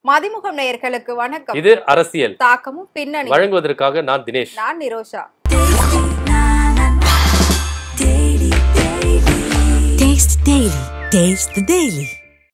மதிமுகம் நேயர்களுக்கு வணக்கம் இது அரசியல் தாக்கமும் பின்னணி வழங்குவதற்காக நான் தினேஷ் நான் Nirosha Taste Daily. Taste the Daily.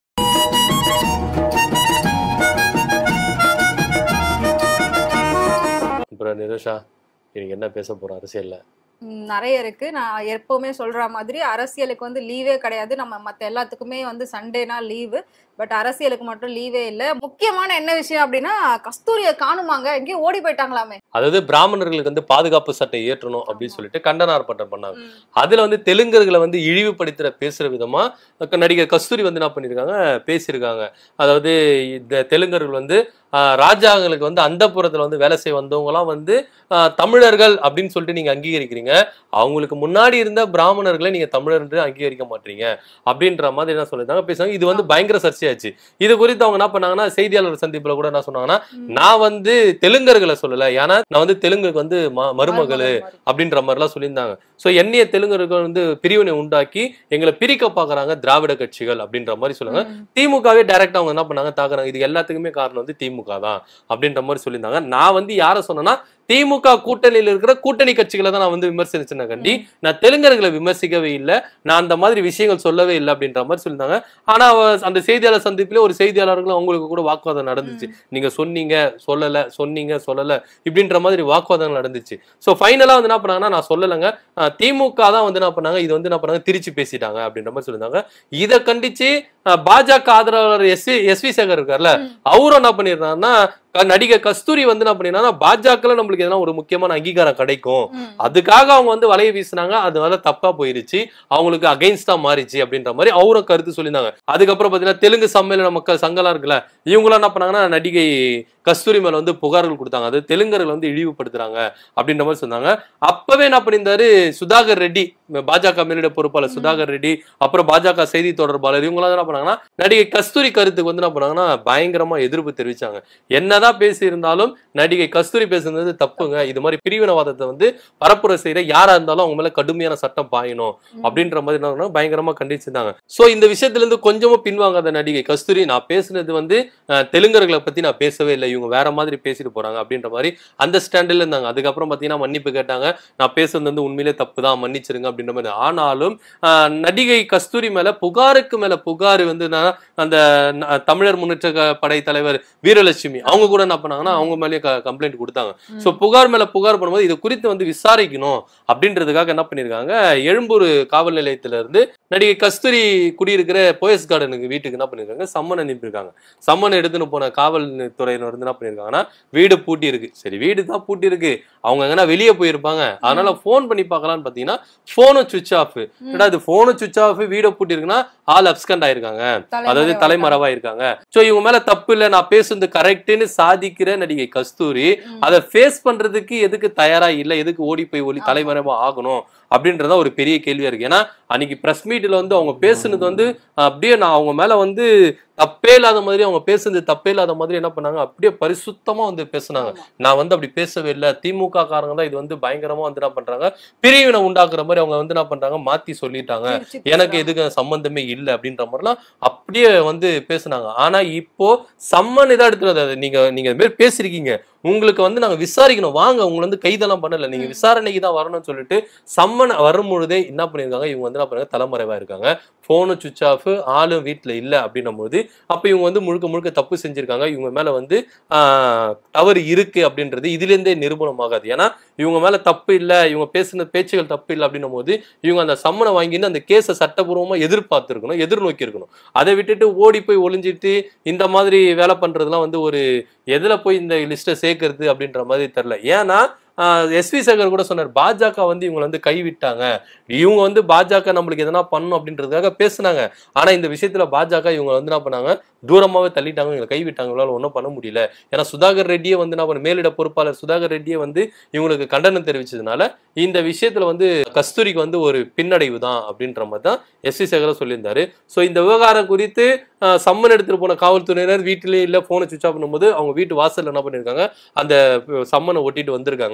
அப்புறம் நிரோஷா இன்னைக்கு என்ன பேச போறோம் அரசியல்ல ம், நிறைய இருக்கு நான் எப்பவுமே சொல்ற மாதிரி அரசியலுக்கு வந்து லீவே கிடையாது நம்ம மத்த எல்லாத்துக்குமே வந்து சண்டேனா லீவு பட் அரசியலுக்கு மட்டும் லீவே இல்ல முக்கியமான என்ன விஷயம் அப்படின்னா கஸ்தூரியை காணுமாங்க எங்கேயும் ஓடி போயிட்டாங்களாமே அதாவது பிராமணர்களுக்கு வந்து பாதுகாப்பு சட்டை ஏற்றணும் அப்படின்னு சொல்லிட்டு கண்டன ஆர்ப்பாட்டம் பண்ணாங்க ம். அதுல வந்து தெலுங்கர்களை வந்து இழிவுபடுத்துற பேசுற விதமா க- நடிகர் கஸ்தூரி வந்து என்ன பண்ணிருக்காங்க பேசியிருக்காங்க அதாவது இந்த தெலுங்கர்கள் வந்து ஆஹ், ராஜாங்களுக்கு வந்து அந்த வந்து வேலை செய்ய வந்தவங்கலாம் வந்து ஆஹ், தமிழர்கள் அப்படின்னு சொல்லிட்டு நீங்க அங்கீகரிக்கிறீங்க அவங்களுக்கு முன்னாடி இருந்த பிராமணர்களை நீங்க தமிழர் என்று அங்கீகரிக்க மாட்டீங்க அப்படின்ற மாதிரி என்ன சொல்லியிருந்தாங்க பேசுறாங்க இது வந்து பயங்கர சர்ச்சையாச்சு இது குறித்து அவங்க என்ன பண்ணாங்கன்னா செய்தியாளர் சந்திப்புல கூட என்ன சொன்னாங்கன்னா ம். நான் வந்து தெலுங்கர்களை சொல்லல ஏன்னா நான் வந்து தெலுங்குக்கு வந்து ம- மருமகள் மாதிரி. அப்படின்ற மாதிரிலாம் சொல்லியிருந்தாங்க ஸோ எண்ணிய தெலுங்கர்கள் வந்து பிரிவினை உண்டாக்கி எங்களை பிரிக்க பார்க்கறாங்க திராவிட கட்சிகள் அப்படின்ற மாதிரி சொல்லுவாங்க ம். திமுகவே டைரக்டா அவங்க என்ன பண்ணாங்க தாக்குறாங்க இது எல்லாத்துக்குமே காரணம் வந்து திமுக தான் அப்படின்ற மாதிரி சொல்லியிருந்தாங்க நான் வந்து யாரை சொன்னேன்னா திமுக கூட்டணியில் இருக்கிற கூட்டணி கட்சிகளை தான் நான் வந்து விமர்சிச்சேன் கண்டி நான் தெலுங்கர்களை விமர்சிக்கவே இல்லை நான் அந்த மாதிரி விஷயங்கள் சொல்லவே இல்லை அப்படின்ற மாதிரி சொல்லியிருந்தாங்க ஆனா அவ- அந்த செய்தியாளர் சந்திப்பிலே ஒரு செய்தியாளர்களும் அவங்களுக்கு கூட வாக்குவாதம் நடந்துச்சு நீங்க சொன்னீங்க சொல்லல சொன்னீங்க சொல்லல இப்படின்ற மாதிரி வாக்குவாதங்கள் நடந்துச்சு ஸோ ஃபைனலா வந்து என்ன பண்ணாங்கன்னா நான் சொல்லலைங்க அஹ் திமுக தான் வந்து என்ன பண்ணாங்க இது வந்து என்ன பண்ணாங்க திருச்சி பேசிட்டாங்க அப்படின்ற மாதிரி சொல்லியிருந்தாங்க இதை கண்டிச்சு அஹ், பாஜக ஆதரவாளர் எஸ் எஸ் வி சேகர் இருக்கார்ல ம். அவரும் என்ன பண்ணிருந்தாருன்னா க- நடிகர் கஸ்தூரி வந்து என்ன பண்ணிருந்தாங்கன்னா பாஜகல நம்மளுக்கு எதனா ஒரு முக்கியமான அங்கீகாரம் கிடைக்கும் ம். அதுக்காக அவங்க வந்து வலைய வீசினாங்க அதனால தப்பா போயிருச்சு அவங்களுக்கு அகைன்ஸ்டா மாறிச்சு அப்படின்ற மாதிரி அவரும் கருத்து சொல்லியிருந்தாங்க அதுக்கப்புறம் பாத்தீங்கன்னா தெலுங்கு சம்மேளன மக்கள் சங்கம்லாம் இருக்குல்ல இவங்களாம் என்ன பண்ணாங்கன்னா நடிகை கஸ்தூரி மேல வந்து புகார்கள் கொடுத்தாங்க அது தெலுங்கர்கள் வந்து இழிவுபடுத்துறாங்க அப்படின்ற மாதிரி சொன்னாங்க அப்பவே என்ன பண்ணியிருந்தாரு சுதாகர் ரெட்டி பாஜக மேலிட பொறுப்பாளர் சுதாகர் ரெட்டி அப்புறம் பாஜக செய்தி தொடர்பாளர் இவங்களாம் என்ன பண்ணாங்கன்னா நடிகை கஸ்தூரி கருத்துக்கு வந்து என்ன பண்ணாங்கன்னா பயங்கரமா எதிர்ப்பு தெரிவிச்சாங்க என்னதான் பேசி இருந்தாலும் நடிகை கஸ்தூரி பேசுனது தப்புங்க இது மாதிரி பிரிவினவாதத்தை வந்து பரப்புரை செய்யற யாரா இருந்தாலும் அவங்க மேல கடுமையான சட்டம் பாயணும் அப்படின்ற மாதிரி என்ன பண்ணாங்க, பயங்கரமா கண்டிச்சிருந்தாங்க சோ இந்த விஷயத்துல இருந்து கொஞ்சமும் பின்வாங்காத நடிகை கஸ்தூரி நான் பேசுனது வந்து அஹ், தெலுங்கர்களை பத்தி நான் பேசவே இல்லை இவங்க வேற மாதிரி பேசிட்டு போறாங்க அப்படின்ற மாதிரி அந்த ஸ்டாண்டில் இருந்தாங்க அதுக்கப்புறம் பாத்தீங்கன்னா மன்னிப்பு கேட்டாங்க நான் பேசுனது வந்து உண்மையிலே தப்பு தான் மன்னிச்சிருங்க அப்படின்ற மாதிரி ஆனாலும் ஆஹ், நடிகை கஸ்தூரி மேல புகாருக்கு மேல புகார் வந்து நான் அந்த ந- தமிழர் முன்னேற்ற க- படை தலைவர் வீரலட்சுமி அவங்க கூட என்ன பண்ணாங்கன்னா அவங்க மேலேயே கம்ப்ளைண்ட் கொடுத்தாங்க சோ புகார் மேல புகார் பண்ணும்போது இது குறித்து வந்து விசாரிக்கணும் அப்படின்றதுக்காக என்ன பண்ணிருக்காங்க எழும்பூர் காவல் நிலையத்துல இருந்து நடிகை கஸ்தூரி குடியிருக்கிற போயஸ் கார்டனுக்கு வீட்டுக்கு என்ன பண்ணிருக்காங்க சம்மன் அனுப்பியிருக்காங்க சம்மன் எடுத்துன்னு போன காவல் துறையினர் வந்து என்ன பண்ணிருக்காங்கன்னா வீடு பூட்டி இருக்கு சரி வீடு தான் பூட்டி இருக்கு அவங்க எங்கன்னா வெளியே போயிருப்பாங்க அதனால ஃபோன் பண்ணி பார்க்கலாம்னு பாத்தீங்கன்னா போனும் சுவிச் ஆஃப் ஏடா இது போனும் சுவிச் ஆஃப் வீடை பூட்டி இருக்குன்னா ஆள் அப்ஸ்கண்ட் ஆயிருக்காங்க அதாவது தலைமறைவா இருக்காங்க சோ இவங்க மேல தப்பு இல்ல நான் பேசுறது கரெக்ட்னு சாதிக்கிற நடிகை கஸ்தூரி ம். அதை ஃபேஸ் பண்றதுக்கு எதுக்கு தயாரா இல்ல எதுக்கு ஓடி போய் ஒளி ஆமா. தலைமறைவா ஆகணும் அப்படின்றத ஒரு பெரிய கேள்வியா இருக்கு ஏன்னா அன்னைக்கு பிரஸ் மீட்ல வந்து அவங்க பேசுனது வந்து அப்படியே நான் அவங்க மேல வந்து தப்பே இல்லாத மாதிரி அவங்க பேசுனது தப்பே இல்லாத மாதிரி என்ன பண்ணாங்க அப்படியே பரிசுத்தமா வந்து பேசுனாங்க ஆமா. நான் வந்து அப்படி பேசவே இல்லை திமுக காரங்க தான் இது வந்து பயங்கரமா வந்து என்ன பண்றாங்க பிரிவினை உண்டாக்குற மாதிரி அவங்க வந்து என்ன பண்றாங்க மாத்தி சொல்லிட்டாங்க எனக்கு எதுக்கு சம்பந்தமே இல்லை அப்படின்ற மாதிரிலாம் அப்படியே வந்து பேசுனாங்க ஆனா இப்போ சம்மன் இதா எடுத்துறது அது நீங்க நீங்க இது மாதிரி பேசிருக்கீங்க உங்களுக்கு வந்து நாங்க விசாரிக்கணும் வாங்க உங்களை வந்து கைதெல்லாம் பண்ணல நீங்க ம். விசாரணைக்கு தான் வரணும்னு சொல்லிட்டு சம்மன் வரும் பொழுதே என்ன பண்ணிருக்காங்க இவங்க வந்து என்ன பண்ணுறாங்க தலைமறைவா இருக்காங்க போனும் சுவிச் ஆஃப் ஆளும் வீட்டுல இல்ல அப்படின்னும் போது அப்ப இவங்க வந்து முழுக்க முழுக்க தப்பு செஞ்சிருக்காங்க இவங்க மேல வந்து ஆஹ், தவறு இருக்கு அப்படின்றது இதுல இருந்தே நிரூபணம் ஆகாது ஏன்னா இவங்க மேல தப்பு இல்ல இவங்க பேசின பேச்சுகள் தப்பு இல்லை அப்படின்னும் போது இவங்க அந்த சம்மனை வாங்கின்னு அந்த கேஸை சட்டபூர்வமா எதிர்பார்த்திருக்கணும் எதிர்நோக்கி இருக்கணும் அதை விட்டுட்டு ஓடி போய் ஒளிஞ்சிட்டு இந்த மாதிரி வேலை பண்றதுலாம் வந்து ஒரு எதுல போய் இந்த லிஸ்ட்டை சேர்க்கறது அப்படின்ற மாதிரி தெரியல ஏன்னா எஸ்வி சேகர் கூட சொன்னார் பாஜக வந்து இவங்களை வந்து கைவிட்டாங்க இவங்க வந்து பாஜக நம்மளுக்கு எதனா பண்ணணும் அப்படின்றதுக்காக பேசுனாங்க ஆனா இந்த விஷயத்துல பாஜக இவங்க வந்து என்ன பண்ணாங்க தூரமாவே தள்ளிட்டாங்க இவங்களை கைவிட்டாங்க இவங்களால ஒன்றும் பண்ண முடியல ஏன்னா சுதாகர் ரெட்டியே வந்து என்ன பண்ண மேலிட பொறுப்பாளர் சுதாகர் ரெட்டியே வந்து இவங்களுக்கு கண்டனம் தெரிவிச்சதுனால இந்த விஷயத்துல வந்து கஸ்தூரிக்கு வந்து ஒரு பின்னடைவு தான் அப்படின்ற மாதிரி தான் எஸ் சி சேகர சொல்லியிருந்தாரு ஸோ இந்த விவகாரம் குறித்து அஹ், சம்மன் எடுத்துட்டு போன காவல்துறையினர் வீட்டிலேயே இல்லை ஃபோனை சுவிச் ஆஃப் பண்ணும்போது அவங்க வீட்டு வாசல்ல என்ன பண்ணியிருக்காங்க அந்த அஹ், சம்மனை ஒட்டிட்டு வந்திருக்காங்க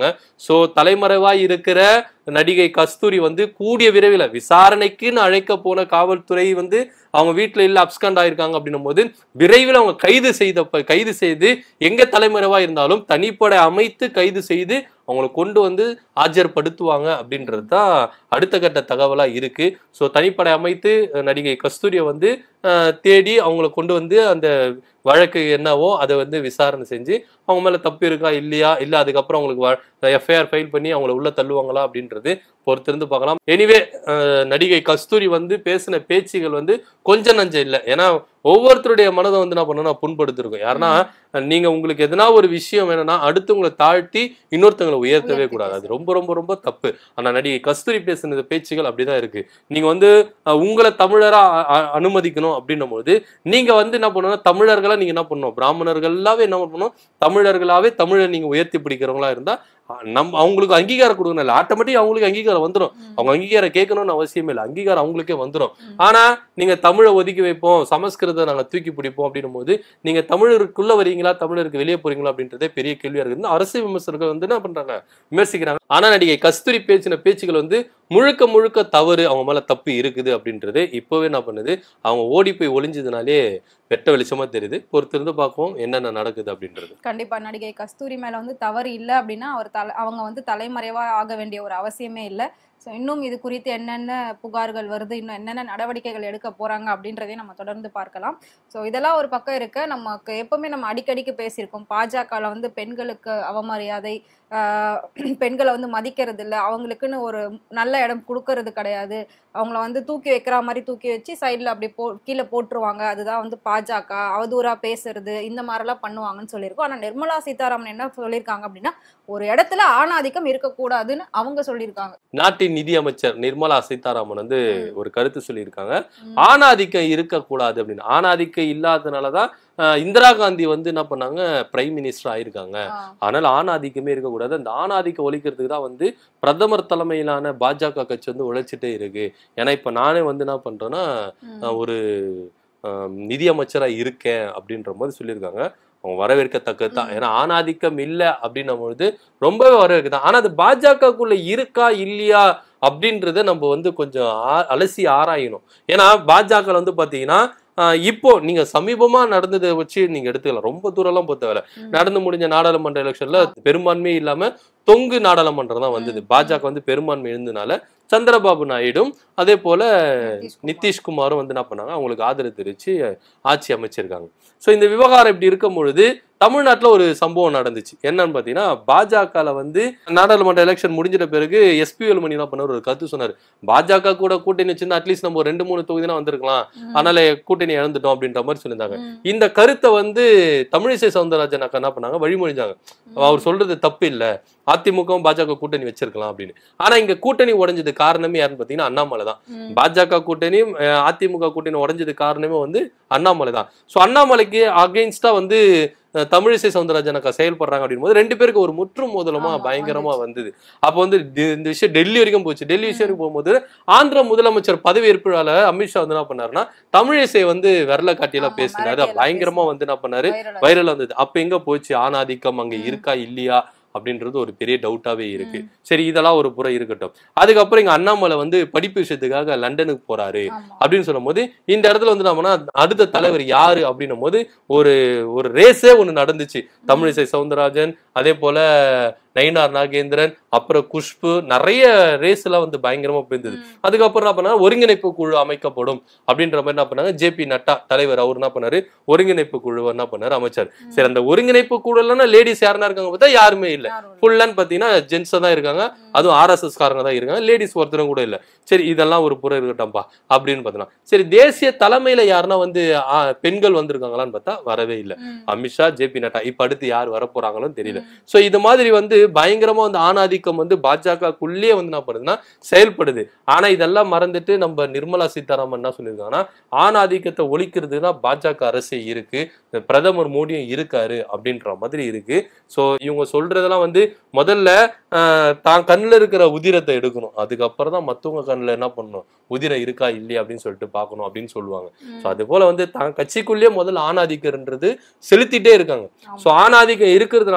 சோ தலைமறைவா இருக்கிற நடிகை கஸ்தூரி வந்து கூடிய விரைவில் விசாரணைக்குன்னு அழைக்க போன காவல்துறை வந்து அவங்க வீட்டுல இல்ல அப்ஸ்கண்ட் ஆயிருக்காங்க அப்படின்னும் போது விரைவில் அவங்க கைது செய்த கைது செய்து எங்க தலைமறைவா இருந்தாலும் தனிப்படை அமைத்து கைது செய்து அவங்களை கொண்டு வந்து ஆஜர்படுத்துவாங்க அப்படின்றது தான் அடுத்த கட்ட தகவலா இருக்கு ஸோ தனிப்படை அமைத்து அஹ், நடிகை கஸ்தூரியை வந்து அஹ், தேடி அவங்களை கொண்டு வந்து அந்த வழக்கு என்னவோ அதை வந்து விசாரணை செஞ்சு அவங்க மேல தப்பு இருக்கா இல்லையா இல்ல அதுக்கப்புறம் அவங்களுக்கு எஃப்ஐஆர் ஃபைல் பண்ணி அவங்கள உள்ள தள்ளுவாங்களா அப்படின்றது பொறுத்திருந்து பார்க்கலாம் எனிவே நடிகை கஸ்தூரி வந்து பேசின பேச்சுகள் வந்து கொஞ்சம் நஞ்சம் இல்லை ஏன்னா ஒவ்வொருத்தருடைய மனதை வந்து என்ன பண்ணணும் புண்படுத்திருக்கும் யாருன்னா நீங்க உங்களுக்கு எதனா ஒரு விஷயம் வேணும்னா அடுத்தவங்களை தாழ்த்தி இன்னொருத்தவங்களை உயர்த்தவே உயர்த்தி கூடாது அது ரொம்ப ரொம்ப ரொம்ப தப்பு ஆனா நடிகை கஸ்தூரி பேசின பேச்சுகள் அப்படிதான் இருக்கு நீங்க வந்து அஹ், உங்களை தமிழரா அ- அ- அனுமதிக்கணும் அப்படின்னும் போது நீங்க வந்து என்ன பண்ணணும் தமிழர்களா நீங்க என்ன பண்ணணும் பிராமணர்களாவே என்ன பண்ணணும் தமிழர்களாவே தமிழை நீங்க உயர்த்தி பிடிக்கிறவங்களா இருந்தா அஹ், நம்ம அவங்களுக்கு அங்கீகாரம் கொடுக்கணும் இல்லை ஆட்டோமேட்டிக் அவங்களுக்கு அங்கீகாரம் வந்துடும் அவங்க அங்கீகாரம் கேட்கணும்னு அவசியமே இல்லை அங்கீகாரம் அவங்களுக்கே வந்துடும் ம். ஆனா நீங்க தமிழை ஒதுக்கி வைப்போம் சமஸ்கிருதத்தை நாங்க தூக்கி பிடிப்போம் அப்படின்னும் போது நீங்க தமிழருக்குள்ள வரீங்களா தமிழருக்கு வெளியே போறீங்களா அப்படின்றதே பெரிய கேள்வியா இருக்குது அரசு விமர்சகர்கள் வந்து என்ன பண்றாங்க விமர்சிக்கிறாங்க ஆனா நடிகை கஸ்தூரி பேசின பேச்சுகள் வந்து முழுக்க முழுக்க தவறு அவங்க மேல தப்பு இருக்குது அப்படின்றது இப்பவே என்ன பண்ணுது அவங்க ஓடி போய் ஒளிஞ்சதுனாலே வெட்ட வெளிச்சமா தெரியுது பொறுத்திருந்து பார்ப்போம் என்னென்ன நடக்குது அப்படின்றது கண்டிப்பா நடிகை கஸ்தூரி மேல வந்து தவறு இல்ல அப்படின்னா அவர் தலை அவங்க வந்து தலைமறைவா ஆக வேண்டிய ஒரு அவசியமே இல்ல ஸோ இன்னும் இது குறித்து என்னென்ன புகார்கள் வருது இன்னும் என்னென்ன நடவடிக்கைகள் எடுக்க போறாங்க அப்படின்றதையும் நம்ம தொடர்ந்து பார்க்கலாம் ஸோ இதெல்லாம் ஒரு பக்கம் இருக்க நமக்கு எப்பவுமே நம்ம அடிக்கடிக்கு பேசியிருக்கோம் பாஜகவில் வந்து பெண்களுக்கு அவமரியாதை ஆஹ் பெண்களை வந்து மதிக்கிறது இல்லை அவங்களுக்குன்னு ஒரு நல்ல இடம் கொடுக்கறது கிடையாது அவங்கள வந்து தூக்கி வைக்கிற மாதிரி தூக்கி வச்சு சைடில் அப்படி போ கீழே போட்டுருவாங்க அதுதான் வந்து பாஜக அவதூறா பேசுறது இந்த மாதிரிலாம் பண்ணுவாங்கன்னு சொல்லியிருக்கோம் ஆனால் நிர்மலா சீதாராமன் என்ன சொல்லியிருக்காங்க அப்படின்னா ஒரு இடத்துல ஆணாதிக்கம் இருக்கக்கூடாதுன்னு அவங்க சொல்லியிருக்காங்க நாட்டின் நிதி அமைச்சர் நிர்மலா சீதாராமன் வந்து ம். ஒரு கருத்து சொல்லியிருக்காங்க ம். ஆணாதிக்கம் இருக்கக்கூடாது அப்படின்னு ஆணாதிக்கம் இல்லாதனாலதான் அஹ், இந்திரா காந்தி வந்து என்ன பண்ணாங்க பிரைம் மினிஸ்டர் ஆயிருக்காங்க ஆ. அதனால ஆணாதிக்கமே இருக்கக்கூடாது அந்த ஆணாதிக்கம் ஒழிக்கிறதுக்கு தான் வந்து பிரதமர் தலைமையிலான பாஜக கட்சி வந்து உழைச்சிட்டே இருக்கு ஏன்னா இப்ப நானே வந்து என்ன பண்றேன்னா ம். அஹ், ஒரு அஹ், நிதி அமைச்சரா இருக்கேன் அப்படின்ற மாதிரி சொல்லியிருக்காங்க அவங்க வரவேற்கத்தக்கது தான் ம். ஏன்னா ஆணாதிக்கம் இல்லை அப்படின்னும் பொழுது ரொம்பவே வரவேற்க தான் ஆனா அது பாஜகக்குள்ள இருக்கா இல்லையா அப்படின்றத நம்ம வந்து கொஞ்சம் ஆ- அலசி ஆராயணும் ஏன்னா பாஜக வந்து பாத்தீங்கன்னா ஆஹ் இப்போ நீங்க சமீபமா நடந்ததை வச்சு நீங்க எடுத்துக்கலாம் ரொம்ப தூரம்லாம் போக தேவையில்ல ம். நடந்து முடிஞ்ச நாடாளுமன்ற எலெக்ஷன்ல பெரும்பான்மை இல்லாம தொங்கு நாடாளுமன்றம் தான் வந்தது ம். பாஜக வந்து பெரும்பான்மை இருந்தனால சந்திரபாபு நாயுடும் அதே போல நிதிஷ்குமார். நிதிஷ்குமாரும் வந்து என்ன பண்ணாங்க அவங்களுக்கு ஆதரவு தெரிவிச்சு ஆட்சி அமைச்சிருக்காங்க ஸோ இந்த விவகாரம் இப்படி இருக்கும் பொழுது தமிழ்நாட்டில் ஒரு சம்பவம் நடந்துச்சு என்னன்னு பார்த்தீங்கன்னா பாஜகவில் வந்து நாடாளுமன்ற எலெக்ஷன் முடிஞ்சிட்ட பிறகு எஸ்பி வேலுமணி என்ன பண்ணார் ஒரு கருத்து சொன்னார் பாஜக கூட கூட்டணி வச்சிருந்தா அட்லீஸ்ட் நம்ம ஒரு ரெண்டு மூணு தொகுதினா வந்திருக்கலாம் ம். அதனால கூட்டணி இழந்துட்டோம் அப்படின்ற மாதிரி சொல்லியிருந்தாங்க ம். இந்த கருத்தை வந்து தமிழிசை சவுந்தரராஜன் அக்கா என்ன பண்ணாங்க வழிமொழிஞ்சாங்க அவர் சொல்றது தப்பு இல்ல அதிமுகவும் பாஜக கூட்டணி வச்சிருக்கலாம் அப்படின்னு ஆனா இங்க கூட்டணி உடைஞ்சது காரணமே யாருன்னு பாத்தீங்கன்னா அண்ணாமலை தான் ம். பாஜக கூட்டணி அஹ், அதிமுக கூட்டணி உடைஞ்சது காரணமே வந்து அண்ணாமலை தான் ஸோ அண்ணாமலைக்கு அகைன்ஸ்டா வந்து அஹ், தமிழிசை சவுந்தரராஜன் அக்கா செயல்படுறாங்க அப்படின் போது ரெண்டு பேருக்கு ஒரு முற்று மோதலமா ஆமா, பயங்கரமா வந்துச்சு. வந்தது அப்போ வந்து டி- இந்த விஷயம் டெல்லி வரைக்கும் போச்சு டெல்லி விஷயம் வரைக்கும் போகும்போது ஆந்திர முதலமைச்சர் பதவியேற்பு விழால அமித்ஷா வந்து என்ன பண்ணாருன்னா தமிழிசை வந்து விரல காட்டியெல்லாம் ஆமா, பேசினாரு மிரட்டியெல்லாம் பயங்கரமா வந்து என்ன பண்ணாரு viral ஆச்சு. வைரல் வந்தது அப்ப எங்க போச்சு ஆணாதிக்கம் அங்க ம். இருக்கா இல்லையா அப்படின்றது ஒரு பெரிய டவுட்டாவே இருக்கு ம். சரி இதெல்லாம் ஒரு புறம் இருக்கட்டும் அதுக்கப்புறம் இங்க அண்ணாமலை வந்து படிப்பு விஷயத்துக்காக லண்டனுக்கு போறாரு ஆமா. அப்படின்னு சொல்லும் போது இந்த இடத்துல வந்து நம்மனா அடுத்த தலைவர் யாரு அப்படின்னும் போது ஒரு ஒரு ரேஸே ஒண்ணு நடந்துச்சு தமிழிசை சவுந்தரராஜன் அதே போல நயினார் நாகேந்திரன் அப்புறம் குஷ்பு நிறைய ரேஸ் எல்லாம் வந்து பயங்கரமா போயிருந்தது ம். அதுக்கப்புறம் என்ன பண்ணாங்க ஒருங்கிணைப்பு குழு அமைக்கப்படும் அப்படின்ற மாதிரி என்ன பண்ணாங்க ஜேபி நட்டா தலைவர் அவர் என்ன பண்ணாரு ஒருங்கிணைப்பு குழு என்ன பண்ணாரு அமைச்சர் ம். சரி அந்த ஒருங்கிணைப்பு குழுலன்னா லேடிஸ் யாருன்னா இருக்காங்க பார்த்தா யாருமே இல்ல யாரும் இல்ல. ஃபுல்லான்னு பாத்தீங்கன்னா ஜென்ஸ் தான் இருக்காங்க ம். அதுவும் ஆர்எஸ்எஸ் காரங்க தான் இருக்காங்க லேடிஸ் ஒருத்தரும் கூட இல்ல சரி இதெல்லாம் ஒரு புறம் இருக்கட்டும்பா அப்படின்னு பார்த்தோம்னா சரி தேசிய தலைமையில யாருன்னா வந்து ஆ, பெண்கள் வந்திருக்காங்களான்னு பார்த்தா வரவே இல்ல ம். அமித்ஷா ஜேபி நட்டா இப்ப அடுத்து யார் வரப்போறாங்களோன்னு தெரியல ம். சோ இது மாதிரி வந்து பயங்கரமா வந்து ஆணாதிக்கம் வந்து பாஜகக்குள்ளேயே வந்து என்ன பண்ணுதுன்னா செயல்படுது ஆனா இதெல்லாம் மறந்துட்டு நம்ம நிர்மலா சீதாராமன் என்ன சொல்லியிருக்காங்கன்னா ஆணாதிக்கத்தை ஒழிக்கிறது தான் பாஜக அரசே இருக்கு பிரதமர் மோடியும் இருக்காரு அப்படின்ற மாதிரி இருக்கு சோ இவங்க சொல்றதெல்லாம் வந்து முதல்ல ஆஹ், தான் கண்ணுல இருக்கிற உதிரத்தை எடுக்கணும் அதுக்கப்புறம் தான் மத்தவங்க கண்ணுல என்ன பண்ணணும் உதிரம் இருக்கா இல்லையா அப்படின்னு சொல்லிட்டு பார்க்கணும் அப்படின்னு சொல்லுவாங்க ம். ஸோ அது போல வந்து தான் கட்சிக்குள்ளேயே முதல்ல ஆணாதிக்கம்ன்றது செலுத்திட்டே இருக்காங்க ஆமா. ஸோ ஆணாதிக்கம் இருக்கிறதுனால தான்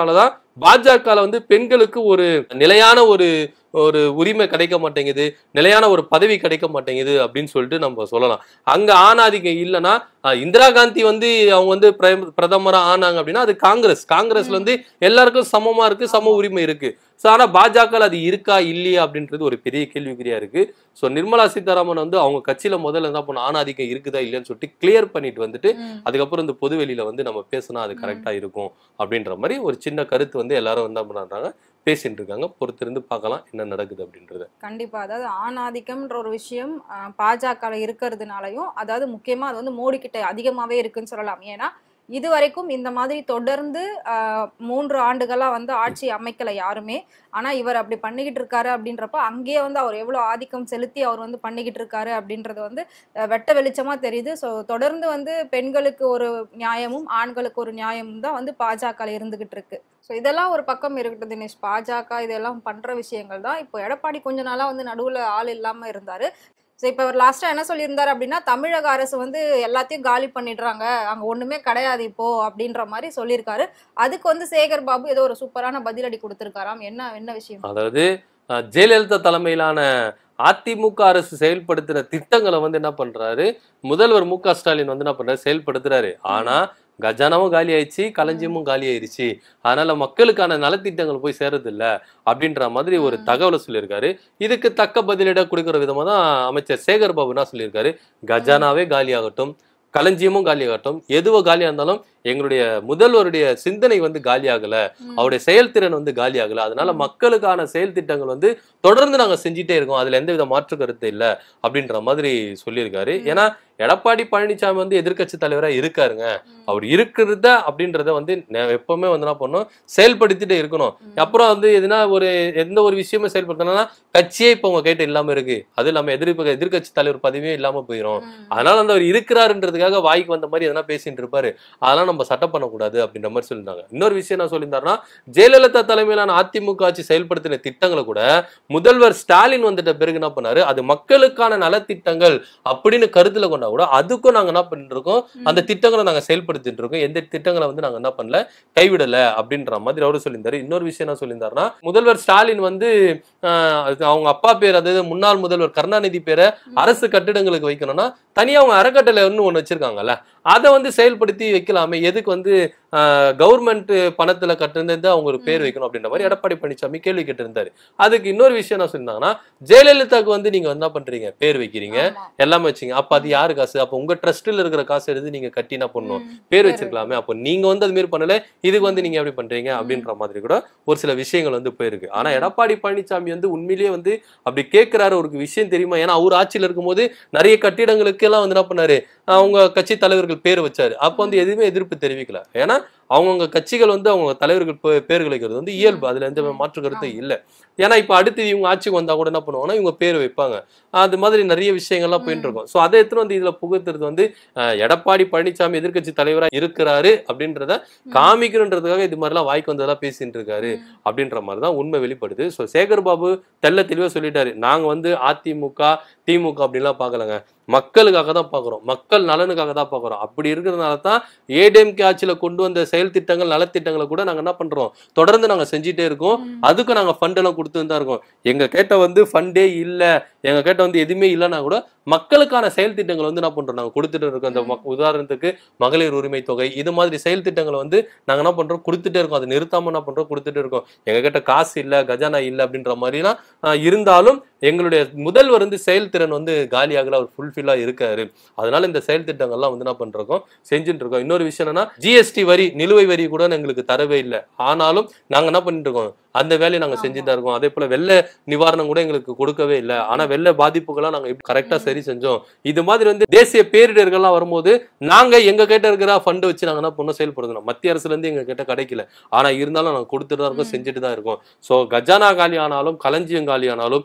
பாஜகல வந்து பெண்களுக்கு ஒரு நிலையான ஒரு ஒரு உரிமை கிடைக்க மாட்டேங்குது நிலையான ஒரு பதவி கிடைக்க மாட்டேங்குது அப்படின்னு சொல்லிட்டு நம்ம சொல்லலாம் அங்க ஆணாதிக்கம் இல்லைன்னா அஹ், இந்திரா காந்தி வந்து அவங்க வந்து பிர- பிரதமரா ஆனாங்க அப்படின்னா அது காங்கிரஸ் காங்கிரஸ்ல வந்து எல்லாருக்கும் சமமா இருக்கு சம உரிமை இருக்கு ஸோ ஆனா பாஜக அது இருக்கா இல்லையா அப்படின்றது ஒரு பெரிய கேள்விக்குறியா இருக்கு ஸோ நிர்மலா சீதாராமன் வந்து அவங்க கட்சியில முதல்ல என்ன பண்ண ஆணாதிக்கம் இருக்குதா இல்லையான்னு சொல்லிட்டு கிளியர் பண்ணிட்டு வந்துட்டு ம். அதுக்கப்புறம் இந்த பொதுவெளியில வந்து நம்ம பேசினா அது கரெக்டா இருக்கும் அப்படின்ற மாதிரி ஒரு சின்ன கருத்து வந்து எல்லாரும் என்ன பண்றாங்க பேசிட்டு இருக்காங்க பொறுத்திருந்து பார்க்கலாம் என்ன நடக்குது அப்படின்றது கண்டிப்பா அதாவது ஆண் ஆதிக்கம்ன்ற ஒரு விஷயம் பாஜக இருக்கிறதுனாலயும் அதாவது முக்கியமா அது வந்து மோடி கிட்ட அதிகமாவே இருக்குன்னு சொல்லலாம் ஏன்னா இது வரைக்கும் இந்த மாதிரி தொடர்ந்து ஆஹ், மூன்று ஆண்டுகளா வந்து ஆட்சி அமைக்கல யாருமே ஆனா இவர் அப்படி பண்ணிக்கிட்டு இருக்காரு அப்படின்றப்ப அங்கேயே வந்து அவர் எவ்வளவு ஆதிக்கம் செலுத்தி அவர் வந்து பண்ணிக்கிட்டு இருக்காரு அப்படின்றது வந்து அஹ், வெட்ட வெளிச்சமா தெரியுது ஸோ தொடர்ந்து வந்து பெண்களுக்கு ஒரு நியாயமும் ஆண்களுக்கு ஒரு நியாயமும் தான் வந்து பாஜக இருந்துகிட்டு இருக்கு ஸோ இதெல்லாம் ஒரு பக்கம் இருக்கட்டும் தினேஷ் பாஜக இதெல்லாம் பண்ற விஷயங்கள் தான் இப்போ எடப்பாடி கொஞ்ச நாளா வந்து நடுவுல ஆள் இல்லாம இருந்தாரு ஸோ இப்போ அவர் லாஸ்டா என்ன சொல்லியிருந்தாரு அப்படின்னா தமிழக அரசு வந்து எல்லாத்தையும் காலி பண்ணிடுறாங்க அங்க ஒண்ணுமே கிடையாது இப்போ அப்படின்ற மாதிரி சொல்லியிருக்காரு அதுக்கு வந்து சேகர் பாபு ஏதோ ஒரு சூப்பரான பதிலடி கொடுத்திருக்காராம் என்ன என்ன விஷயம் அதாவது அஹ், ஜெயலலிதா தலைமையிலான அதிமுக அரசு செயல்படுத்தின திட்டங்களை வந்து என்ன பண்றாரு முதல்வர் மு க ஸ்டாலின் வந்து என்ன பண்றாரு செயல்படுத்துறாரு ஆனா கஜானாவும் காலி ஆயிடுச்சு களஞ்சியமும் காலி ஆயிடுச்சு அதனால மக்களுக்கான நலத்திட்டங்கள் போய் சேருது இல்ல அப்படின்ற மாதிரி ஒரு ம். தகவலை சொல்லியிருக்காரு இதுக்கு தக்க பதிலீட கொடுக்கிற விதமா தான் அமைச்சர் சேகர் பாபு என்ன சொல்லியிருக்காரு கஜானாவே காலியாகட்டும் களஞ்சியமும் காலியாகட்டும் எதுவோ காலியா இருந்தாலும் எங்களுடைய முதல்வருடைய சிந்தனை வந்து காலியாகல ம். அவருடைய செயல்திறன் வந்து காலியாகல அதனால ம். மக்களுக்கான செயல் திட்டங்கள் வந்து தொடர்ந்து நாங்க செஞ்சுட்டே இருக்கோம் அதுல எந்த வித மாற்று கருத்து இல்ல அப்படின்ற மாதிரி சொல்லியிருக்காரு ம். ஏன்னா எடப்பாடி பழனிசாமி வந்து எதிர்க்கட்சி தலைவரா இருக்காருங்க ம். அவர் இருக்கிறத அப்படின்றத வந்து நெ- எப்பவுமே வந்து என்ன பண்ணணும் செயல்படுத்திட்டே இருக்கணும் ம். அப்புறம் வந்து எதுனா ஒரு எந்த ஒரு விஷயமும் செயல்படுத்தணும்னா கட்சியே இப்ப உங்க கைட்ட இல்லாம இருக்கு அது இல்லாம எதிர்ப்பு எதிர்க்கட்சி தலைவர் பதவியே இல்லாம போயிடும் ம். அதனால வந்து அவர் இருக்கிறாருன்றதுக்காக வாய்க்கு வந்த மாதிரி எதனா பேசிட்டு இருப்பாரு அதெல்லாம் நம்ம சட்டம் பண்ணக்கூடாது அப்படின்ற மாதிரி சொல்லியிருந்தாங்க இன்னொரு விஷயம் என்ன சொல்லியிருந்தாருன்னா ஜெயலலிதா தலைமையிலான அதிமுக ஆட்சி செயல்படுத்தின திட்டங்களை கூட முதல்வர் ஸ்டாலின் வந்துட்ட பிறகு என்ன பண்ணாரு அது மக்களுக்கான நலத்திட்டங்கள் அப்படின்னு கருத்துல கொண்டா கூட அதுக்கும் நாங்க என்ன பண்ணிட்டு இருக்கோம் அந்த திட்டங்களை நாங்க செயல்படுத்திட்டு இருக்கோம் எந்த திட்டங்களை வந்து நாங்க என்ன பண்ணல கைவிடல அப்படின்ற மாதிரி அவரு சொல்லியிருந்தாரு இன்னொரு விஷயம் என்ன சொல்லியிருந்தாருன்னா முதல்வர் ஸ்டாலின் வந்து ஆஹ், அது அவங்க அப்பா பேர் அதாவது முன்னாள் முதல்வர் கருணாநிதி பேரை அரசு கட்டிடங்களுக்கு வைக்கணும்னா தனியா அவங்க அறக்கட்டளை ஒன்று வச்சிருக்காங்கல்ல அதை வந்து செயல்படுத்தி வைக்கலாமே எதுக்கு வந்து கவர்மெண்ட் பணத்துல கட்டுனது அவங்க ஒரு பேர் ம். வைக்கணும் அப்படின்ற மாதிரி எடப்பாடி பழனிசாமி கேள்வி கேட்டிருந்தாரு அதுக்கு இன்னொரு விஷயம் என்ன சொல்லியிருந்தாங்கன்னா ஜெயலலிதாவுக்கு வந்து நீங்க என்ன பண்றீங்க பேர் வைக்கிறீங்க ஆமா. எல்லாமே வச்சீங்க அப்ப அது யாரு காசு அப்ப உங்க ட்ரஸ்ட்ல இருக்கிற காசு எடுத்து நீங்க கட்டி என்ன பண்ணணும் ம். பேர் வச்சிருக்கலாமே அப்போ நீங்க வந்து அது மாதிரி பண்ணல இதுக்கு வந்து நீங்க எப்படி பண்றீங்க அப்படின்ற மாதிரி கூட ஒரு சில விஷயங்கள் வந்து போயிருக்கு ஆனா ம். எடப்பாடி பழனிசாமி வந்து உண்மையிலேயே வந்து அப்படி கேட்கிறாரு ஒரு விஷயம் தெரியுமா ஏன்னா அவர் ஆட்சியில இருக்கும்போது நிறைய கட்டிடங்களுக்கு எல்லாம் வந்து என்ன பண்ணாரு அவங்க கட்சி தலைவர்கள் பேர் வச்சாரு அப்ப வந்து எதுவுமே எதிர்ப்பு தெரிவிக்கல ஏன்னா அவங்கவுங்க கட்சிகள் வந்து அவங்க தலைவர்கள் பே- பேர் வைக்கிறது வந்து இயல்பு அதுல எந்த ம். மாற்று கருத்தும் இல்ல ஏன்னா இப்ப அடுத்து இவங்க ஆட்சிக்கு வந்தா கூட என்ன பண்ணுவாங்கன்னா இவங்க பேர் வைப்பாங்க அது மாதிரி நிறைய விஷயங்கள்லாம் போயிட்டு ம். இருக்கும் சோ அதை எடுத்துட்டு வந்து இதுல புகுத்துறது வந்து அஹ், எடப்பாடி பழனிசாமி எதிர்க்கட்சி தலைவரா இருக்கிறாரு அப்படின்றத காமிக்கணுன்றதுக்காக இது மாதிரிலாம் வாய்க்கு வந்ததெல்லாம் பேசிட்டு இருக்காரு ம். அப்படின்ற மாதிரி தான் உண்மை வெளிப்படுது ஸோ சேகர் பாபு தெள்ள தெளிவா சொல்லிட்டாரு நாங்க வந்து அதிமுக திமுக அப்படின்லாம் பார்க்கலங்க மக்களுக்காக தான் பார்க்குறோம் மக்கள் நலனுக்காக தான் பார்க்குறோம் அப்படி இருக்கிறதுனால தான் ஏடிஎம்கே ஆட்சியில கொண்டு வந்த செயல் திட்டங்கள் நலத்திட்டங்களை கூட நாங்க என்ன பண்றோம் தொடர்ந்து நாங்க செஞ்சுட்டே இருக்கோம் ம். அதுக்கும் நாங்க ஃபண்ட் எல்லாம் கொடுத்து தான் இருக்கோம் எங்க கேட்ட வந்து ஃபண்டே இல்ல எங்க கேட்ட வந்து எதுவுமே இல்லைன்னா கூட மக்களுக்கான செயல் திட்டங்கள் வந்து என்ன பண்றோம் நாங்க கொடுத்துட்டு இருக்கோம் அந்த மக்- உதாரணத்துக்கு மகளிர் உரிமை தொகை இது மாதிரி செயல் திட்டங்களை வந்து நாங்க என்ன பண்றோம் கொடுத்துட்டே இருக்கோம் அது நிறுத்தாம என்ன பண்றோம் கொடுத்துட்டே இருக்கோம் எங்க கிட்ட காசு இல்ல கஜானா இல்ல அப்படின்ற மாதிரிலாம் ஆஹ், இருந்தாலும் எங்களுடைய முதல்வர் வந்து செயல்திறன் வந்து காலியாகல அவர் ஃபுல்ஃபில்லா இருக்காரு அதனால இந்த செயல் திட்டங்கள்லாம் வந்து என்ன பண்றோம் செஞ்சுட்டு இருக்கோம் இன்னொரு விஷயம் என்னன்னா ஜிஎஸ்டி வரி நிலுவை வரி கூட எங்களுக்கு தரவே இல்லை ஆனாலும் நாங்க என்ன பண்ணிட்டு இருக்கோம் அந்த வேலையை நாங்க ஆமா. செஞ்சுட்டு தான் இருக்கோம் அதே போல வெள்ள நிவாரணம் கூட எங்களுக்கு கொடுக்கவே இல்லை ஆனா வெள்ள பாதிப்புகள்லாம் நாங்க கரெக்டா ம். சரி செஞ்சோம் இது மாதிரி வந்து தேசிய பேரிடர்கள்லாம் வரும்போது நாங்க எங்க கிட்ட இருக்கிற ஃபண்ட் வச்சு நாங்க என்ன பண்ணோம் செயல்படுத்தணும் மத்திய அரசுல இருந்து எங்க கிட்ட கிடைக்கல ஆனா இருந்தாலும் நாங்க கொடுத்துட்டு தான் இருக்கோம் ம். செஞ்சுட்டு தான் இருக்கோம் சோ கஜானா காலி ஆனாலும் களஞ்சியம் காலி ஆனாலும் எங்களுடைய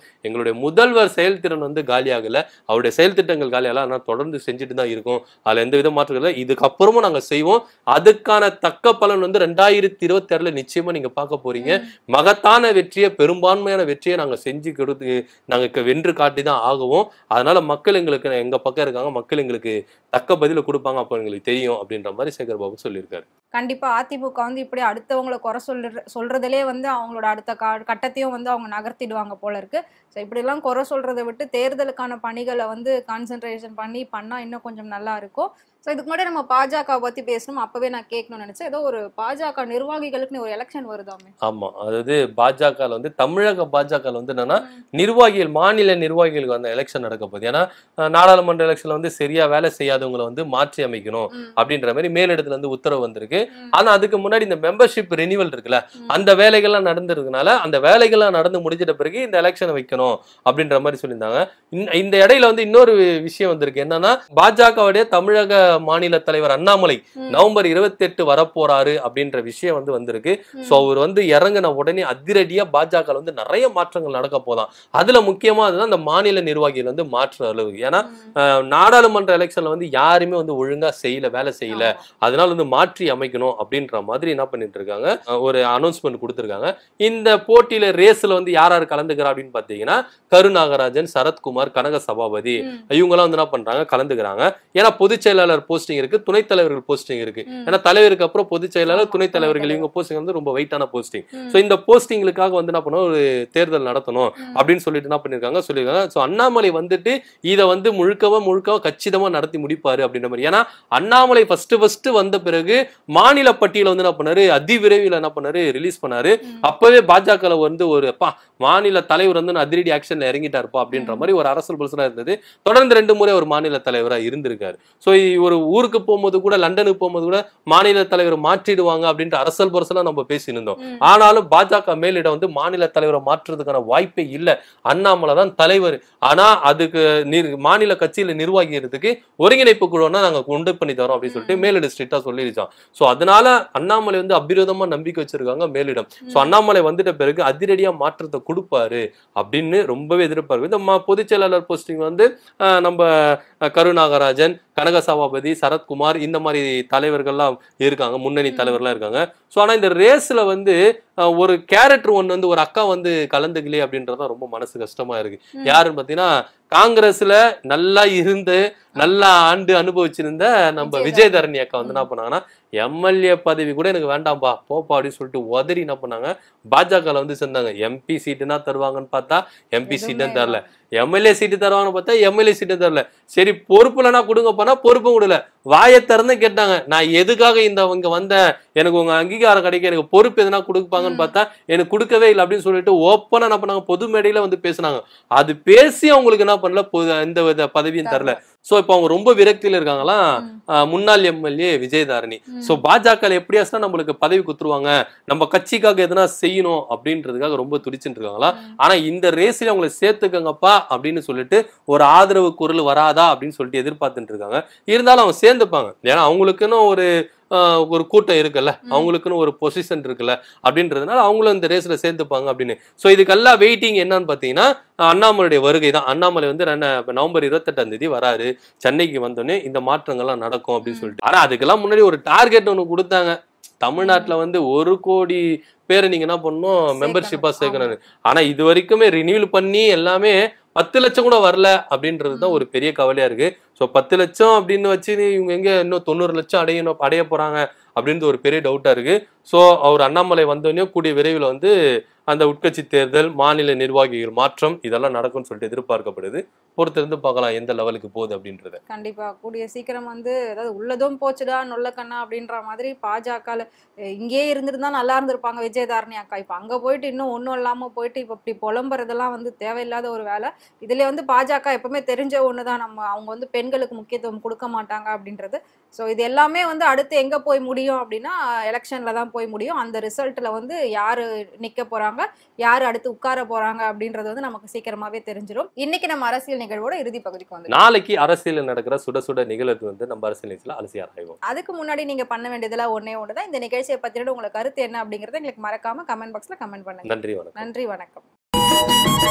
அவருடைய முதல்வர் செயல்திறன் வந்து காலியாகல அவருடைய செயல் திட்டங்கள் காலியாகல ஆனால் தொடர்ந்து செஞ்சுட்டு தான் இருக்கும் அதுல எந்த வித மாற்றம் இல்லை இதுக்கப்புறமும் நாங்க செய்வோம் அதுக்கான தக்க பலன் வந்து ரெண்டாயிரத்தி இருபத்தி ஆறுல நிச்சயமா நீங்க பார்க்க போறீங்க மகத்தான வெற்றியை பெரும்பான்மையான வெற்றியை நாங்க செஞ்சு கொடுத்து நாங்க க- வென்று காட்டி தான் ஆகுவோம் அதனால மக்கள் எங்களுக்கு எங்க பக்கம் இருக்காங்க மக்கள் எங்களுக்கு தக்க பதில கொடுப்பாங்க அப்போ எங்களுக்கு தெரியும் அப்படின்ற மாதிரி சேகர் பாபு சொல்லியிருக்காரு கண்டிப்பா அதிமுக வந்து இப்படி அடுத்தவங்களை குறை சொல்ற சொல்றதுலே வந்து அவங்களோட அடுத்த கா- கட்டத்தையும் வந்து அவங்க நகர்த்திடுவாங்க போல இருக்கு ஸோ இப்படிலாம் குறை சொல்றதை விட்டு தேர்தலுக்கான பணிகளை வந்து கான்சென்ட்ரேஷன் பண்ணி பண்ணா இன்னும் கொஞ்சம் நல்லா இருக்கும் ஸோ இதுக்கு முன்னாடி நம்ம பாஜக பத்தி பேசணும் அப்பவே நான் கேட்கணும்னு நினைச்சேன் ஏதோ ஒரு பாஜக நிர்வாகிகளுக்குன்னு ஒரு எலெக்ஷன் வருதாமே ஆமா அதாவது பாஜக வந்து தமிழக பாஜக வந்து என்னன்னா நிர்வாகிகள் மாநில நிர்வாகிகளுக்கு அந்த எலெக்ஷன் நடக்க போகுது ஏன்னா அஹ், நாடாளுமன்ற எலெக்ஷன்ல வந்து சரியா வேலை செய்யாதவங்களை வந்து மாற்றி அமைக்கணும் ம். அப்படின்ற மாதிரி மேலிடத்துல இருந்து உத்தரவு வந்திருக்கு ம். ஆனா அதுக்கு முன்னாடி இந்த மெம்பர்ஷிப் ரெனிவல் இருக்குல்ல ம். அந்த வேலைகள்லாம் நடந்திருக்கனால அந்த வேலைகள்லாம் நடந்து முடிஞ்சிட்ட பிறகு இந்த எலெக்ஷனை வைக்கணும் அப்படின்ற மாதிரி சொல்லியிருந்தாங்க இந்த- இந்த இடையில வந்து இன்னொரு விஷயம் வந்திருக்கு என்னன்னா பாஜகவுடைய தமிழக மாநில தலைவர் அண்ணாமலை ம். நவம்பர் இருபத்தி எட்டு வரப்போறாரு அப்படின்ற விஷயம் வந்து வந்திருக்கு ம். சோ அவர் வந்து இறங்கின உடனே அதிரடியா பாஜக வந்து நிறைய மாற்றங்கள் நடக்க போதாம் அதுல முக்கியமா அதுதான் அந்த மாநில நிர்வாகிகள் வந்து மாற்ற அளவு ஏன்னா ம். அஹ், நாடாளுமன்ற எலெக்ஷன்ல வந்து யாருமே வந்து ஒழுங்கா செய்யல வேலை செய்யல ஆமா. அதனால வந்து மாற்றி அமைக்கணும் அப்படின்ற மாதிரி என்ன பண்ணிட்டு இருக்காங்க அஹ், ஒரு அனௌன்ஸ்மெண்ட் கொடுத்திருக்காங்க இந்த போட்டியில ரேஸ்ல வந்து யார் யார் கலந்துக்கிறா அப்படின்னு பாத்தீங்கன்னா கருநாகராஜன் சரத்குமார் கனக சபாபதி ம். இவங்கெல்லாம் வந்து என்ன பண்றாங்க கலந்துக்கிறாங்க ஏன்னா பொதுச் செயலாளர் போஸ்டிங் இருக்கு துணைத் தலைவர்கள் போஸ்டிங் இருக்கு ம். ஏன்னா தலைவருக்கு அப்புறம் பொதுச் செயலாளர் ஆமா, துணைத் தலைவர்கள் துணைத் இவங்க போஸ்டிங் வந்து ரொம்ப வெயிட்டான போஸ்டிங் ம். சோ இந்த போஸ்டிங்களுக்காக வந்து என்ன பண்ணுவோம் ஒரு தேர்தல் நடத்தணும் ம். அப்படின்னு சொல்லிட்டு என்ன பண்ணிருக்காங்க சொல்லியிருக்காங்க சோ அண்ணாமலை வந்துட்டு இதை வந்து முழுக்கவா முழுக்கவா கச்சிதமா நடத்தி முடிப்பாரு அப்படின்ற மாதிரி ஏன்னா அண்ணாமலை ஃபர்ஸ்ட் ஃபர்ஸ்ட் வந்த பிறகு மாநில பட்டியல வந்து என்ன பண்ணாரு அதிவிரைவில் என்ன பண்ணாரு ரிலீஸ் பண்ணாரு ம். அப்பவே பாஜக வந்து ஒரு அப்பா மாநில தலைவர் வந்து நான் அதிரடி ஆக்ஷன்ல இறங்கிட்டாருப்பா அப்படின்ற ம். மாதிரி ஒரு அரசியல் பர்சனா இருந்தது தொடர்ந்து ரெண்டு முறை ஒரு மாநில தலைவரா இருந்திருக்காரு சோ ஒரு ஊருக்கு போகும்போது கூட லண்டனுக்கு போகும்போது கூட மாநில தலைவர் மாற்றிடுவாங்க அப்படின்ற அரசியல் பர்சனா நம்ம பேசியிருந்தோம் ம். ஆனாலும் பாஜக மேலிடம் வந்து மாநில தலைவரை மாற்றுறதுக்கான வாய்ப்பே இல்ல அண்ணாமலை தான் தலைவர் ஆனா அதுக்கு நிர்- மாநில கட்சியில நிர்வாகிக்கிறதுக்கு ஒருங்கிணைப்பு குழுனா நாங்க கொண்டு பண்ணி தரோம் அப்படின்னு சொல்லிட்டு ம். மேலிடம் ஸ்ட்ரிக்டா சொல்லிருச்சான் சோ அதனால அண்ணாமலை வந்து அபிரோதமா நம்பிக்கை வச்சிருக்காங்க மேலிடம் சோ ம். அண்ணாமலை வந்துட்ட பிறகு அதிரடியா மாற்றத்தை கொடுப்பாரு அப்படின்னு ரொம்பவே எதிர்பார்க்கு இந்த ம- பொதுச் செயலாளர் போஸ்டிங் வந்து அஹ், நம்ம அஹ், கருநாகராஜன் கனக சபாபதி சரத்குமார் இந்த மாதிரி தலைவர்கள்லாம் இருக்காங்க முன்னணி ம். தலைவர்லாம் இருக்காங்க ஸோ ஆனா இந்த ரேஸ்ல வந்து அஹ், ஒரு கேரக்டர் ஒன்று வந்து ஒரு அக்கா வந்து கலந்துக்கலையே அப்படின்றதான் ரொம்ப மனசு கஷ்டமா இருக்கு ம். யாருன்னு பார்த்தீங்கன்னா காங்கிரஸ்ல நல்லா இருந்து நல்லா ஆண்டு அனுபவிச்சிருந்த நம்ம விஜயதரணி. விஜயதரணி அக்கா வந்து ம். என்ன பண்ணாங்கன்னா எம்எல்ஏ பதவி கூட எனக்கு வேண்டாம்பா போப்பா அப்படின்னு சொல்லிட்டு உதறி என்ன பண்ணாங்க பாஜகல வந்து சேர்ந்தாங்க எம்பி சீட்டுனா தருவாங்கன்னு பார்த்தா எம்பி எதுவுமே சீட்டும் தரல எம்எல்ஏ சீட்டு தருவாங்கன்னு பார்த்தா எம்எல்ஏ சீட்டு தரல சரி பொறுப்புலனா கொடுங்கப்பானா பொறுப்பும் கொடுல வாயை திறந்து கேட்டாங்க நான் எதுக்காக இந்த இங்க வந்தேன் எனக்கு உங்க அங்கீகாரம் கிடைக்க எனக்கு பொறுப்பு எதுனா கொடுப்பாங்கன்னு ம். பார்த்தா எனக்கு கொடுக்கவே இல்லை அப்படின்னு சொல்லிட்டு ஓப்பனா என்ன பண்ணாங்க பொது மேடையில வந்து பேசுனாங்க அது பேசி அவங்களுக்கு என்ன பண்ணல பொது- எந்த வித பதவியும் தரல சோ இப்போ அவங்க ரொம்ப விரக்தியில இருக்காங்களாம் ம். ஆஹ் முன்னாள் எம்எல்ஏ விஜயதாரணி ம். சோ பாஜக எப்படியாச்சும் நம்மளுக்கு பதவி குத்துருவாங்க நம்ம கட்சிக்காக எதனா செய்யணும் அப்படின்றதுக்காக ரொம்ப துடிச்சுட்டு இருக்காங்களா ம். ஆனா இந்த ரேஸ்ல அவங்களை சேர்த்துக்கங்கப்பா அப்படின்னு சொல்லிட்டு ஒரு ஆதரவு குரல் வராதா அப்படின்னு சொல்லிட்டு எதிர்பார்த்துட்டு இருக்காங்க இருந்தாலும் அவங்க சேர்ந்துப்பாங்க ஏன்னா அவங்களுக்குன்னு ஒரு ஆஹ், ஒரு கூட்டம் இருக்குல்ல ம். அவங்களுக்குன்னு ஒரு பொசிஷன் இருக்குல்ல அப்படின்றதுனால அவங்களும் இந்த ரேஸ்ல சேர்ந்துப்பாங்க அப்படின்னு சோ இதுக்கெல்லாம் வெயிட்டிங் என்னன்னு பாத்தீங்கன்னா அண்ணாமலையுடைய வருகை தான் அண்ணாமலை வந்து ரெண்ட- நவம்பர் இருபத்தெட்டாம் தேதி வராரு சென்னைக்கு வந்தோடனே இந்த மாற்றங்கள்லாம் நடக்கும் அப்படின்னு ம். சொல்லிட்டு ஆனா அதுக்கெல்லாம் முன்னாடி ஒரு டார்கெட் ஒண்ணு கொடுத்தாங்க தமிழ்நாட்டுல வந்து ஒரு கோடி பேரை நீங்க என்ன பண்ணணும் மெம்பர்ஷிப்பா சேர்க்கணும். சேர்க்கணும் ஆனா இது வரைக்குமே ரினியூல் பண்ணி எல்லாமே பத்து லட்சம் கூட வரல அப்படின்றது தான் ம். ஒரு பெரிய கவலையா இருக்கு ஸோ பத்து லட்சம் அப்படின்னு வச்சு இவங்க எங்க இன்னும் தொண்ணூறு லட்சம் அடையணும் அடைய போறாங்க அப்படின்றது ஒரு பெரிய டவுட்டா இருக்கு ஸோ அவர் அண்ணாமலை வந்தோடனே கூடிய விரைவில் வந்து அந்த உட்கட்சி தேர்தல் மாநில நிர்வாகிகள் மாற்றம் இதெல்லாம் நடக்கும்னு சொல்லிட்டு எதிர்பார்க்கப்படுது பொறுத்திருந்து பார்க்கலாம் எந்த லெவலுக்கு போகுது அப்படின்றத கண்டிப்பா கூடிய சீக்கிரம் வந்து அதாவது உள்ளதும் போச்சுடா நொல்ல கண்ணா அப்படின்ற மாதிரி பாஜக இங்கேயே இருந்திருந்தா நல்லா இருந்திருப்பாங்க விஜயதாரணி அக்கா இப்ப அங்க போயிட்டு இன்னும் ஒண்ணும் இல்லாம போயிட்டு இப்ப இப்படி புலம்புறதெல்லாம் வந்து தேவையில்லாத ஒரு வேலை இதுல வந்து பாஜக எப்பவுமே தெரிஞ்ச ஒண்ணுதான் நம்ம அவங்க வந்து பெண்களுக்கு முக்கியத்துவம் கொடுக்க மாட்டாங்க அப்படின்றது ஸோ இது எல்லாமே வந்து அடுத்து எங்க போய் முடியும் அப்படின்னா எலெக்ஷன்ல தான் போய் முடியும் அந்த ரிசல்ட்ல வந்து யாரு நிக்க போறாங்க யாரு அடுத்து உட்கார போறாங்க அப்படின்றது வந்து நமக்கு சீக்கிரமாவே தெரிஞ்சிடும் இன்னைக்கு நம்ம அரசியல் நிகழ்வோட இறுதி பகுதிக்கு வந்து நாளைக்கு அரசியலில் நடக்கிற சுட சுட நிகழ்வு வந்து நம்ம அரசியல் நிகழ்ச்சியில் அலசி ஆராய்வோம் அதுக்கு முன்னாடி நீங்க பண்ண வேண்டியதெல்லாம் ஒண்ணே ஒன்று தான் இந்த நிகழ்ச்சியை பத்தின உங்களுக்கு கருத்து என்ன அப்படிங்கறத எங்களுக்கு மறக்காம கமெண்ட் பாக்ஸ்ல கமெண்ட் பண்ணுங்க நன்றி வணக்கம் நன்றி வணக்கம்